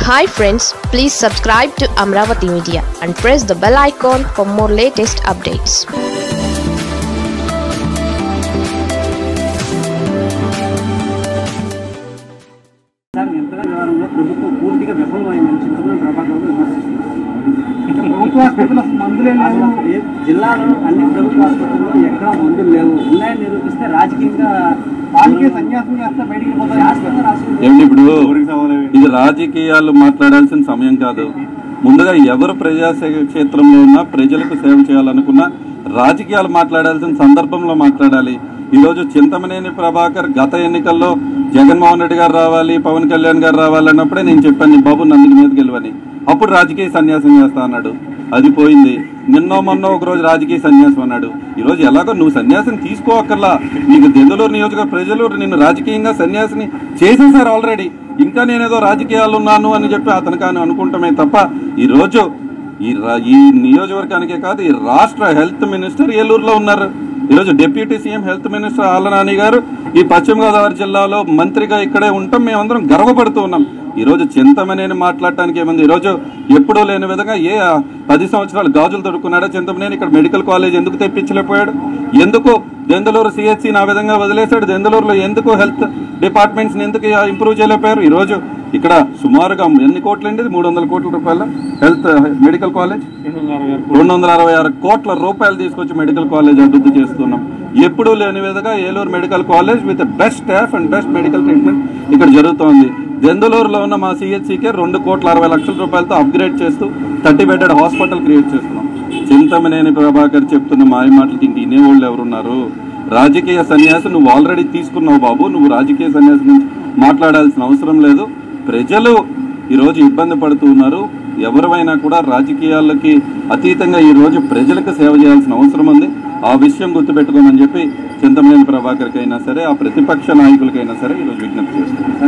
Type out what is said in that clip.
hi friends please subscribe to Amaravati media and press the bell icon for more latest updates sir నియంత్రణ నివారణలో ప్రభుత్వం పూర్తిగా విఫలమైందని చింతమనేని ప్రభాకర్ రావు విమర్శిస్తున్నారు ప్రభుత్వ ఆసుపత్రులు అసలు మందులే అసలు లేవు ఏ జిల్లాలో అన్ని ప్రభుత్వ ఆసుపత్రుల్లో ఎక్కడా మందులు లేవు ఉన్నాయని నిరూపిస్తే రాజకీయంగా వాళ్ళకే సన్యాసం చేస్తే బయటికి పోతారు శాశ్వత రాష్ట్రం ఏమిటి ఇప్పుడు ఇది రాజకీయాలు మాట్లాడాల్సిన సమయం కాదు ముందుగా ఎవరు ప్రజా సే- క్షేత్రంలో ఉన్నా ప్రజలకు సేవ చేయాలనుకున్నా రాజకీయాలు మాట్లాడాల్సిన సందర్భంలో మాట్లాడాలి ఈరోజు చింతమనేని ప్రభాకర్ గత ఎన్నికల్లో జగన్మోహన్ రెడ్డి గారు రావాలి పవన్ కళ్యాణ్ గారు రావాలి అన్నప్పుడే నేను చెప్పాను బాబు నందిని మీద గెలవని అప్పుడు రాజకీయ సన్యాసం చేస్తా అన్నాడు అది పోయింది నిన్నో మొన్న ఒక రోజు రాజకీయ సన్యాసం అన్నాడు ఈ రోజు ఎలాగో నువ్వు సన్యాసం తీసుకోవక్కర్లా నీకు దెందులూరు నియోజకవర్గ ప్రజలు నిన్ను రాజకీయంగా సన్యాసిని చేసేసారు ఆల్రెడీ ఇంకా నేనేదో రాజకీయాలు ఉన్నాను అని చెప్పి అతను కానీ అనుకుంటామే తప్ప ఈ రోజు ఈ రా- ఈ నియోజకవర్గానికే కాదు ఈ రాష్ట్ర హెల్త్ మినిస్టర్ ఏలూరులో ఉన్నారు ఈరోజు deputy CM health minister Alla Nani గారు ఈ పశ్చిమ గోదావరి జిల్లాలో మంత్రిగా ఇక్కడే ఉంటాం మేమందరం గర్వపడుతూ ఉన్నాం ఈరోజు చింతమనేని మాట్లాడటానికి ఏముంది ఈరోజు ఎప్పుడూ లేని విధంగా ఏ ఆ, పది సంవత్సరాలు గాజులు దొరుకున్నాడా చింతమనేని ఇక్కడ మెడికల్ కాలేజ్ ఎందుకు తెప్పించలేకపోయాడు ఎందుకు దెందులూరు సిహెచ్సి నా విధంగా వదిలేశాడు దెందులూరులో ఎందుకు హెల్త్ డిపార్ట్మెంట్స్ని ఎందుకు ఇంప్రూవ్ చేయలేకపోయారు ఈరోజు ఇక్కడ సుమారుగా ఎన్ని కోట్లు అండి మూడు వందల కోట్ల రూపాయల హెల్త్ మెడికల్ కాలేజ్ రెండు వందల అరవై ఆరు కోట్ల రూపాయలు తీసుకొచ్చి మెడికల్ కాలేజ్ అభివృద్ధి చేస్తున్నాం ఎప్పుడూ లేని విధంగా Eluru medical college with best staff and best medical treatment ఇక్కడ జరుగుతోంది దెందులూరులో ఉన్న మా సిహెచ్సికే రెండు కోట్ల అరవై లక్షల రూపాయలతో అప్గ్రేడ్ చేస్తూ థర్టీ బెడెడ్ హాస్పిటల్ క్రియేట్ చేస్తున్నాం చింతమనేని ప్రభాకర్ చెప్తున్న మాయ మాటలకి ఇంక ఇనేవాళ్ళు ఎవరున్నారు రాజకీయ సన్యాసం నువ్వు ఆల్రెడీ తీసుకున్నావు బాబు నువ్వు రాజకీయ సన్యాసం నుంచి మాట్లాడాల్సిన అవసరం లేదు ప్రజలు ఈరోజు ఇబ్బంది పడుతూ ఉన్నారు ఎవరైనా కూడా రాజకీయాలకి అతీతంగా ఈ రోజు ప్రజలకు సేవ చేయాల్సిన అవసరం ఉంది ఆ విషయం గుర్తుపెట్టుకోమని చెప్పి చింతమనేని ప్రభాకర్కి అయినా సరే ఆ ప్రతిపక్ష నాయకులకైనా సరే ఈరోజు విజ్ఞప్తి చేస్తున్నాం